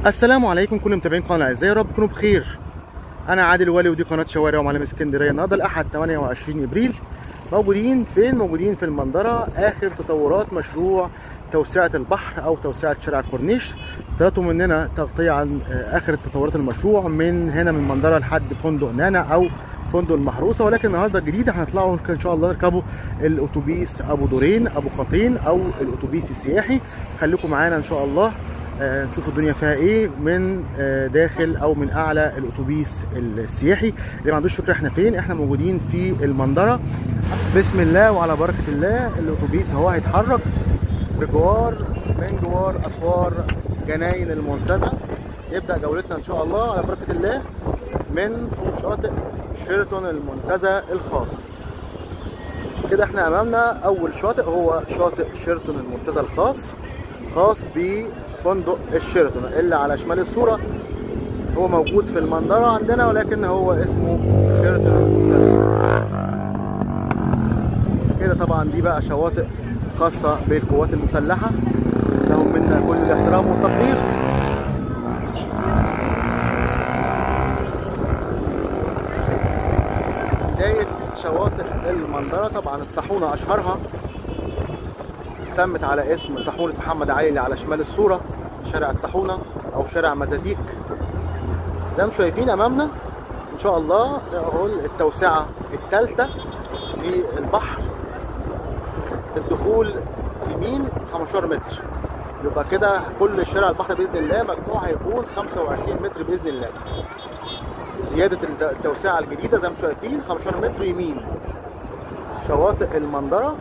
السلام عليكم كل متابعين قناه الاعزاء يا رب تكونوا بخير انا عادل ولي ودي قناه شوارع ومعلم اسكندريه النهارده الاحد 28 ابريل موجودين فين موجودين في المنظره اخر تطورات مشروع توسعه البحر او توسعه شارع الكورنيش طلبتوا مننا تغطيه عن اخر تطورات المشروع من هنا من المنظره لحد فندق نانا او فندق المحروسه ولكن النهارده الجديده هنطلعوا ان شاء الله نركبوا الاتوبيس ابو دورين ابو قطين او الاتوبيس السياحي خليكم معانا ان شاء الله آه نشوف الدنيا فيها ايه من آه داخل او من اعلى الاتوبيس السياحي اللي ما عندوش فكره احنا فين احنا موجودين في المنظره بسم الله وعلى بركه الله الاتوبيس اهو هيتحرك بجوار من جوار اسوار جناين المنتزه يبدا جولتنا ان شاء الله على بركه الله من شاطئ شيراتون المنتزه الخاص كده احنا امامنا اول شاطئ هو شاطئ شيراتون المنتزه الخاص خاص بفندق الشيراتون اللي على شمال الصوره هو موجود في المنظره عندنا ولكن هو اسمه شيراتون المنتزه كده طبعا دي بقى شواطئ خاصه بالقوات المسلحه لهم منا كل الاحترام والتقدير بداية شواطئ المنظرة طبعا الطاحونة أشهرها سمت على اسم طاحونة محمد علي اللي على شمال الصورة شارع الطاحونة أو شارع مزازيك زي ما شايفين أمامنا إن شاء الله أهو التوسعة الثالثة للبحر الدخول يمين 15 متر يبقى كده كل شارع البحر باذن الله مجموع هيكون 25 متر باذن الله زياده التوسعه الجديده زي ما شايفين 15 متر يمين شواطئ المنظره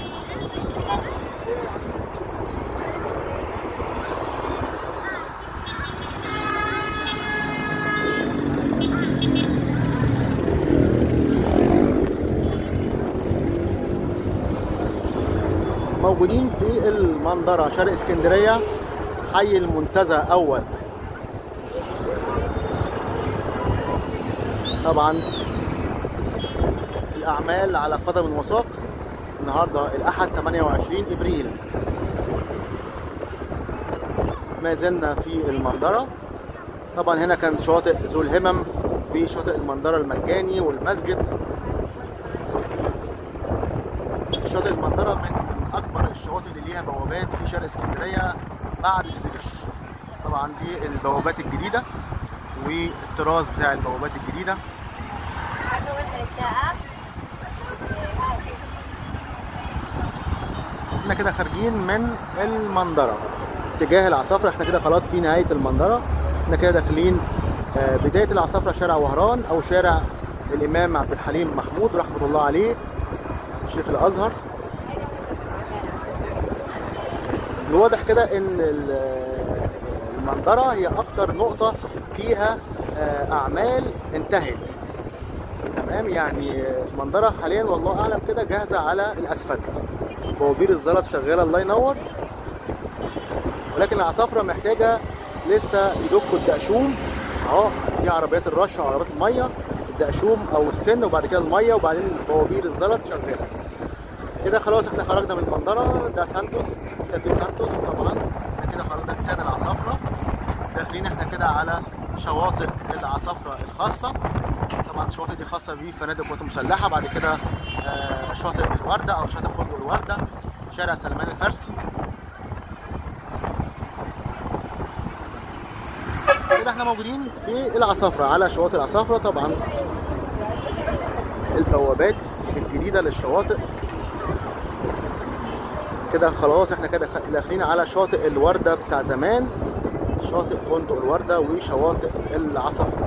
موجودين في المنظرة شرق اسكندرية حي المنتزه أول طبعا الأعمال على قدم وساق النهاردة الأحد 28 إبريل ما زلنا في المنظرة طبعا هنا كان شاطئ ذو الهمم بشاطئ المنظرة المجاني والمسجد شاطئ المنظرة من اكبر الشواطئ اللي ليها بوابات في شرق اسكندريه بعد سبيرش طبعا دي البوابات الجديده والطراز بتاع البوابات الجديده احنا كده خارجين من المنظره اتجاه العصافره احنا كده خلاص في نهايه المنظره احنا كده داخلين بدايه العصافره شارع وهران او شارع الامام عبد الحليم محمود رحمه الله عليه شيخ الازهر الواضح كده ان المنظرة هي اكتر نقطة فيها اعمال انتهت تمام يعني المنظرة حاليا والله اعلم كده جاهزة على الاسفلت بوابير الزلط شغالة الله ينور ولكن العصافرة محتاجة لسه يدكوا الدقشوم اهو دي عربيات الرش وعربيات المية الدقشوم او السن وبعد كده المية وبعدين بوابير الزلط شغالة كده خلاص احنا خرجنا من المنظرة ده سانتوس ده في سانتوس طبعا احنا كده خرجنا لسان العصافرة داخلين احنا كده على شواطئ العصافرة الخاصة طبعا الشواطئ دي خاصة بفنادق القوات المسلحة بعد كده آه شاطئ الوردة او شاطئ فندق الوردة شارع سلمان الفارسي كده احنا موجودين في العصافرة على شواطئ العصافرة طبعا البوابات الجديدة للشواطئ كده خلاص احنا كده داخلين على شاطئ الوردة بتاع زمان شاطئ فندق الوردة وشواطئ العصافرة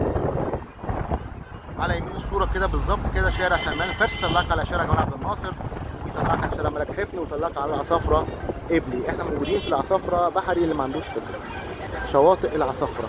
على يمين الصورة كده بالظبط كده شارع سلمان الفارسي طلعك على شارع جمال عبد الناصر ويطلعك على شارع ملك حفني ويطلعك على العصافرة قبلي احنا موجودين في العصافرة بحري اللي ما عندوش فكرة شواطئ العصافرة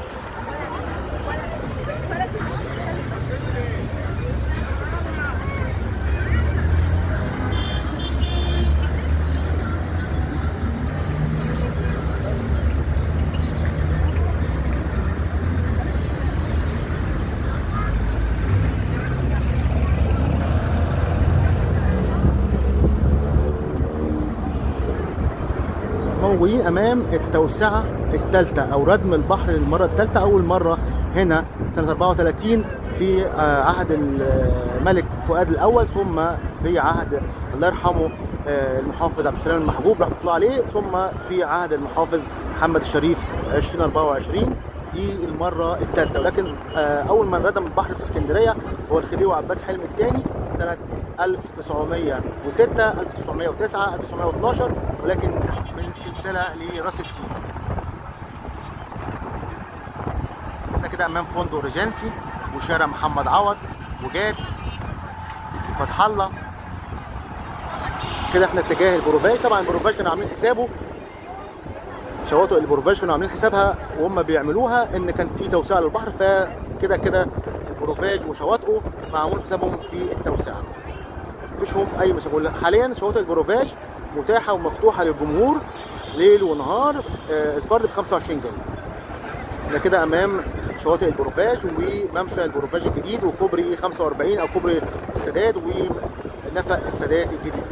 موجودين امام التوسعه الثالثة أو ردم البحر للمرة الثالثة أول مرة هنا سنة 34 في آه، عهد الملك فؤاد الأول ثم في عهد الله يرحمه آه، المحافظ عبد السلام المحجوب رحمة الله عليه ثم في عهد المحافظ محمد الشريف 2024 دي المرة الثالثة ولكن آه، أول من ردم البحر في اسكندرية هو الخديوي عباس حلمي الثاني سنة 1906 1909 1912 ولكن من السلسلة لراس التين احنا كده امام فندق ريجنسي وشارع محمد عوض وجاد وفتح الله كده احنا اتجاه البروفاج طبعا البروفاج كانوا عاملين حسابه شواطئ البروفاج كانوا عاملين حسابها وهم بيعملوها ان كان في توسعه للبحر فكده كده البروفاج وشواطئه معمول حسابهم في التوسعه مفيش هم اي مشاكل حاليا شواطئ البروفاج متاحه ومفتوحه للجمهور ليل ونهار آه، الفرد ب 25 جنيه احنا كده امام شواطئ البروفاج وممشى البروفاج الجديد وكوبري 45 او كوبري السادات ونفق السادات الجديد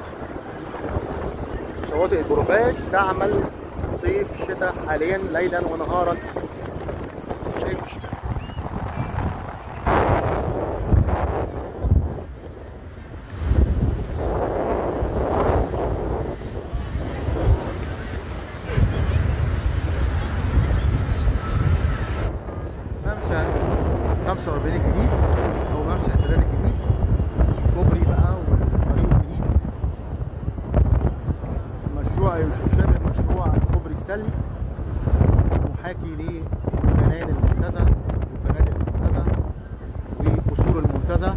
شواطئ البروفاج تعمل صيف شتاء حاليا ليلا ونهارا مش أي مشكلة. ممشى 45 الجديد او ممشى السادات الجديد كوبري بقى والطريق الجديد مشروع يشابه مشروع كوبري ستانلي محاكي لجناين المنتزه وفنادق المنتزه وقصور المنتزه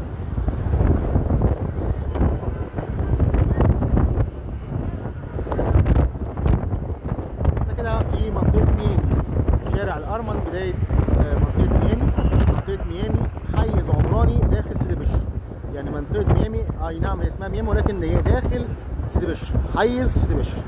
احنا كده في منطقة ميامي شارع الأرمن بداية آه، منطقة ميامي منطقة ميامي حيز عمراني داخل سيدي بشر يعني منطقة ميامي أي نعم هي اسمها ميامي ولكن هي داخل سيدي بشر حيز سيدي بشر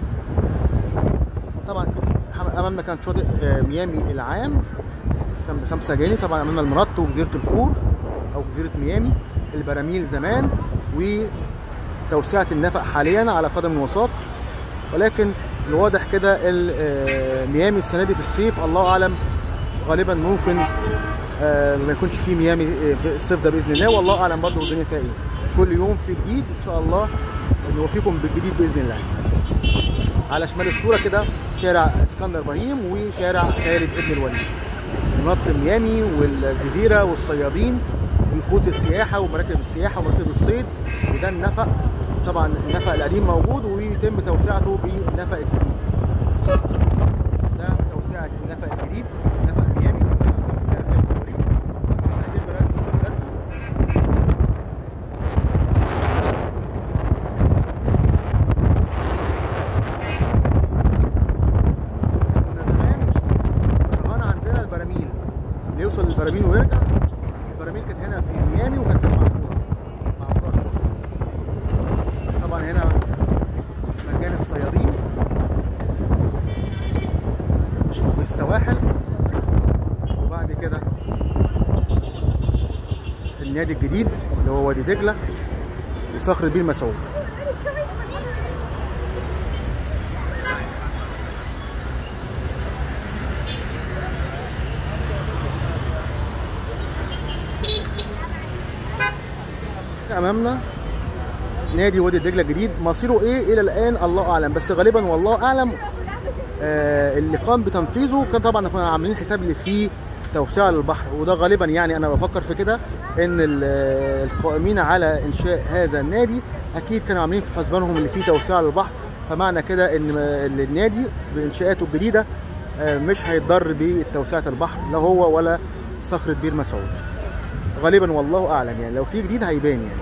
طبعا ك- أمامنا كان شاطئ آه، ميامي العام كان بخمسة جنيه طبعا أمامنا المنط وجزيرة الكور أو جزيرة ميامي البراميل زمان وتوسعة النفق حاليا على قدم وساق ولكن الواضح كده ال- آه، ميامي السنه دي في الصيف الله اعلم غالبا ممكن آه، ما يكونش في ميامي آه، في الصيف ده باذن الله والله اعلم برضه الدنيا فيها ايه كل يوم في جديد ان شاء الله نوفيكم بالجديد باذن الله على شمال الصوره كده شارع اسكندر ابراهيم وشارع خالد ابن الوليد منط ميامي والجزيره والصيادين وخطوط السياحه ومراكب السياحه ومراكب الصيد وده النفق طبعا النفق القديم موجود ويتم توسعته بالنفق الجديد ده توسعه النفق الجديد نفق ميامي هيتم رد صفر كنا زمان الرهان عندنا البراميل اللي يوصل للبراميل ويرجع البراميل كانت هنا في ميامي وكانت في المعموره معموره الشغل طبعا هنا مكان الصيادين والسواحل وبعد كده النادي الجديد اللي هو وادي دجله وصخر بير مسعود امامنا نادي وادي دجله الجديد مصيره ايه الى الان الله اعلم بس غالبا والله اعلم آه اللي قام بتنفيذه كان طبعا كنا عاملين حساب اللي فيه توسعه للبحر وده غالبا يعني انا بفكر في كده ان ال- آه، القائمين على انشاء هذا النادي اكيد كانوا عاملين في حسبانهم اللي فيه توسعه للبحر فمعنى كده ان م- النادي بانشاءاته الجديده آه، مش هيتضر بتوسعه البحر لا هو ولا صخره بير مسعود غالبا والله اعلم يعني لو في جديد هيبان يعني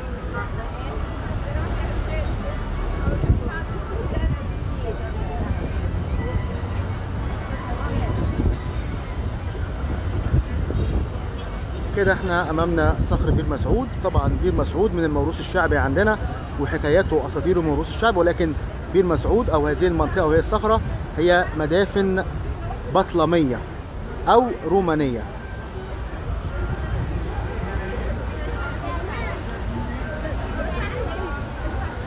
كده احنا امامنا صخر بير مسعود طبعا بير مسعود من الموروث الشعبي عندنا وحكاياته واساطيره من الموروث الشعبي ولكن بير مسعود او هذه المنطقه وهي الصخره هي مدافن بطلميه او رومانيه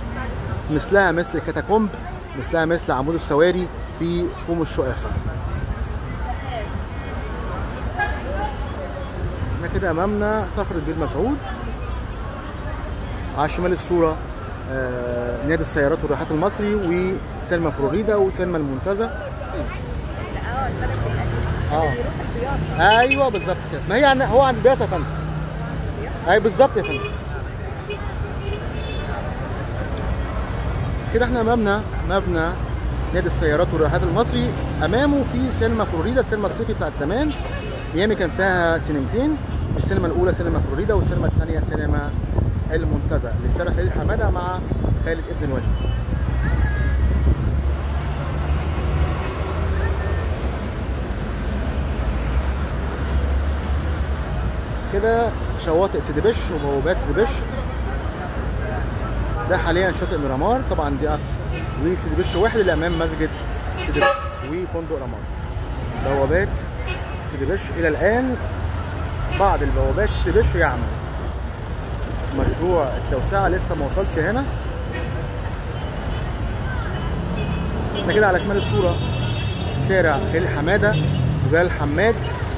مثلها مثل الكاتاكومب مثلها مثل عمود السواري في كوم الشقافه كده امامنا صخرة بير مسعود على شمال الصورة آه نادي السيارات والرياحات المصري وسينما فلوريدا وسينما المنتزه اه البلد القديم اه بيروح الضيافه ايوه بالظبط كده ما هي عن... هو عند البياسه يا فندم اي بالظبط يا فندم كده احنا امامنا مبنى نادي السيارات والرياحات المصري امامه في سينما فلوريدا السينما الصيفي بتاعت زمان ميامي كان فيها سينمتين السينما الاولى سينما فلوريدا والسينما الثانيه سينما المنتزه اللي اشتغل خالد حماده مع خالد ابن الوليد كده شواطئ سيدي بش وبوابات سيدي بش ده حاليا شاطئ ميرامار طبعا دي وسيدي بش واحد اللي امام مسجد سيدي بش وفندق رمار بوابات سيدي بش الى الان بعض البوابات سيدي بش يعمل مشروع التوسعه لسه ما وصلش هنا احنا كده على شمال الصوره شارع خليل حماده وجلال حماد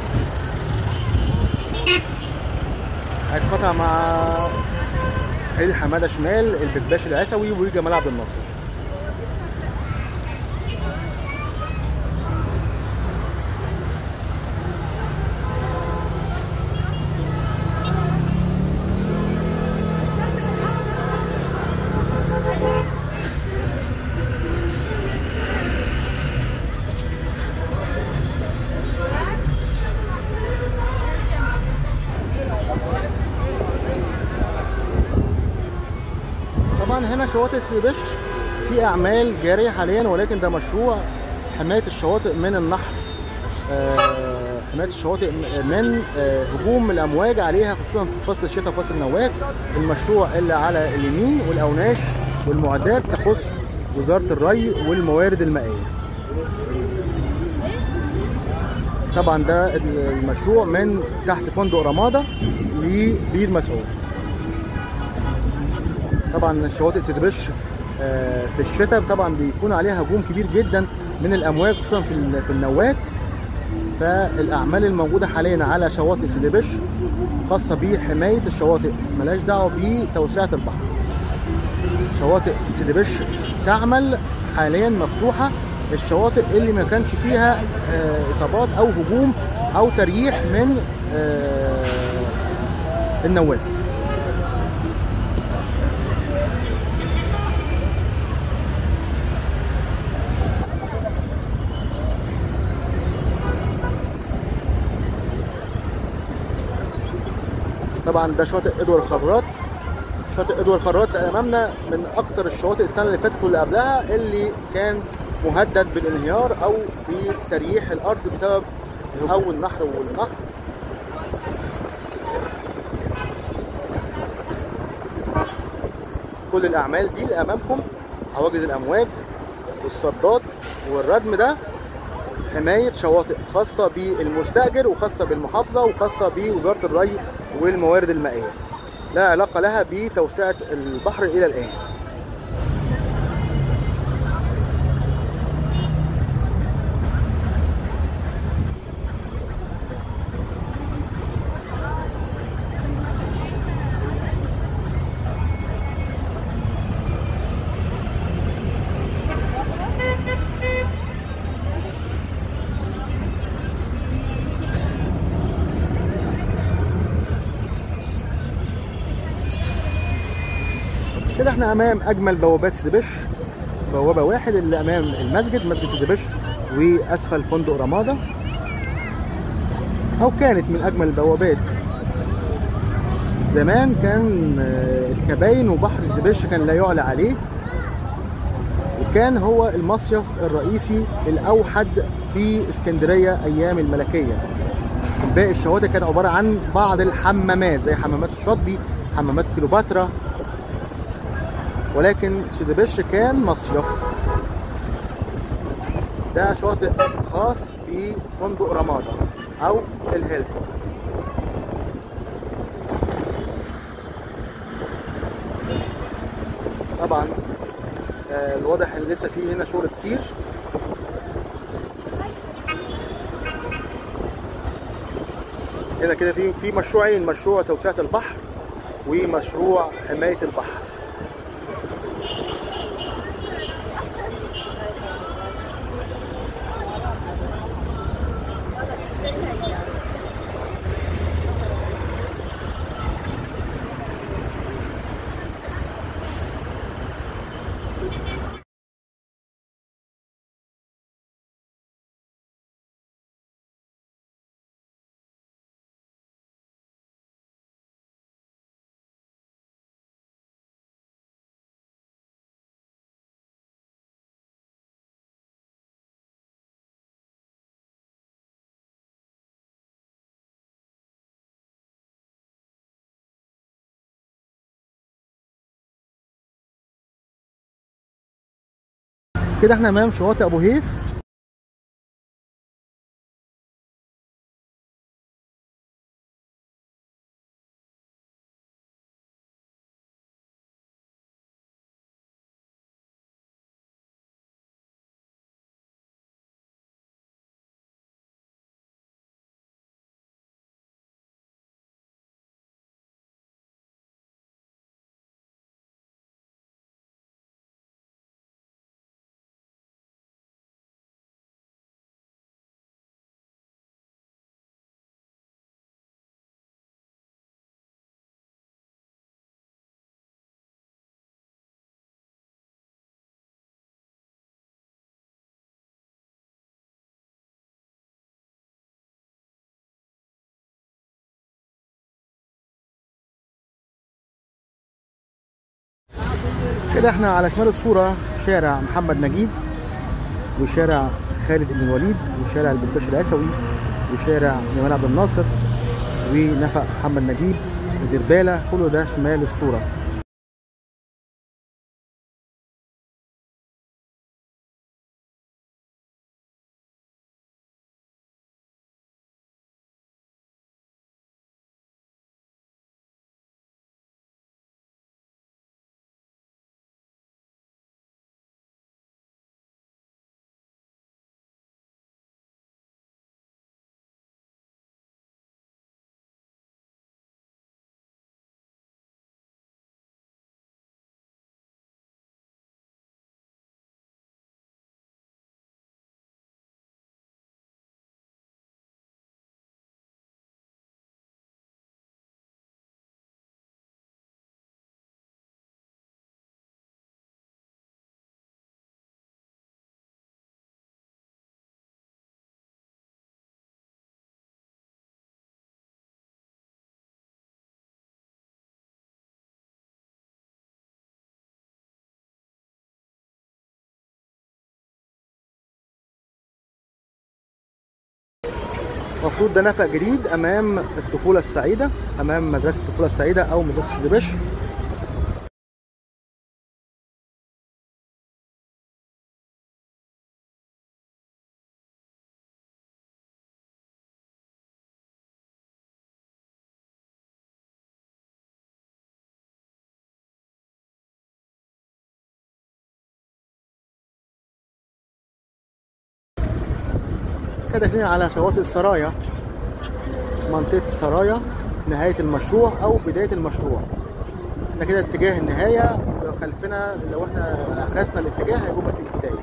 هيتقطع مع خليل حماده شمال البكباش العسوي وجمال عبد الناصر طبعا هنا شواطئ سيبش في اعمال جاريه حاليا ولكن ده مشروع حمايه الشواطئ من النحر آه، حمايه الشواطئ من آه، هجوم الامواج عليها خصوصا في فصل الشتاء وفصل النوات المشروع اللي على اليمين والاوناش والمعدات تخص وزاره الري والموارد المائيه طبعا ده المشروع من تحت فندق رمادة لبير مسعود طبعا شواطئ سيدي بش آه، في الشتاء طبعا بيكون عليها هجوم كبير جدا من الامواج خصوصا في ال- في النوات فالاعمال الموجوده حاليا على شواطئ سيدي بش خاصه بحمايه الشواطئ ملهاش دعوه بتوسعه البحر شواطئ سيدي بش تعمل حاليا مفتوحه الشواطئ اللي ما كانش فيها آه، اصابات او هجوم او ترييح من آه، النوات طبعا ده شاطئ ادوار الخراط شاطئ ادوار الخراط ده امامنا من اكتر الشواطئ السنه اللي فاتت واللي قبلها اللي كان مهدد بالانهيار او بترييح الارض بسبب هو النهر والنهر كل الاعمال دي اللي امامكم حواجز الامواج والصدات والردم ده حماية شواطئ خاصة بالمستأجر وخاصة بالمحافظة وخاصة بوزارة الري والموارد المائية لا علاقة لها بتوسعة البحر إلى الآن كده احنا امام اجمل بوابات سيدي بش بوابه واحد اللي امام المسجد مسجد سيدي بش واسفل فندق رماده او كانت من اجمل البوابات زمان كان آه، الكباين وبحر سيدي بش كان لا يعلى عليه وكان هو المصيف الرئيسي الاوحد في اسكندريه ايام الملكيه باقي الشواطئ كانت عباره عن بعض الحمامات زي حمامات الشاطبي حمامات كليوباترا ولكن سيدي بش كان مصيف ده شاطئ خاص بفندق رمادة أو الهيلتون طبعا آه، الواضح ان لسه فيه هنا شغل كتير هنا كده في في مشروعين مشروع توسعة البحر ومشروع حماية البحر كده احنا امام شواطئ ابو هيف كده احنا على شمال الصورة شارع محمد نجيب وشارع خالد بن الوليد وشارع البلبش العسوي وشارع جمال عبد الناصر ونفق محمد نجيب ودربالة كله ده شمال الصورة المفروض ده نفق جديد امام الطفولة السعيدة امام مدرسة الطفولة السعيدة او مدرسة سيدي بشر كده داخلين على شواطئ السرايا منطقة السرايا نهاية المشروع أو بداية المشروع احنا كده اتجاه النهاية لو خلفنا لو احنا عكسنا الاتجاه هيبقى في البداية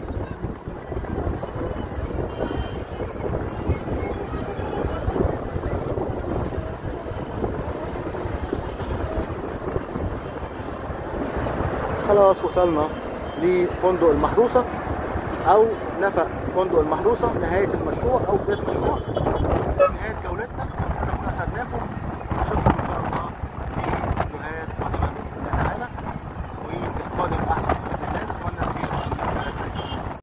خلاص وصلنا لفندق المحروسة أو نفق فندق المحروسة نهاية المشروع أو بداية المشروع نهاية جولتنا نكون أسعدناكم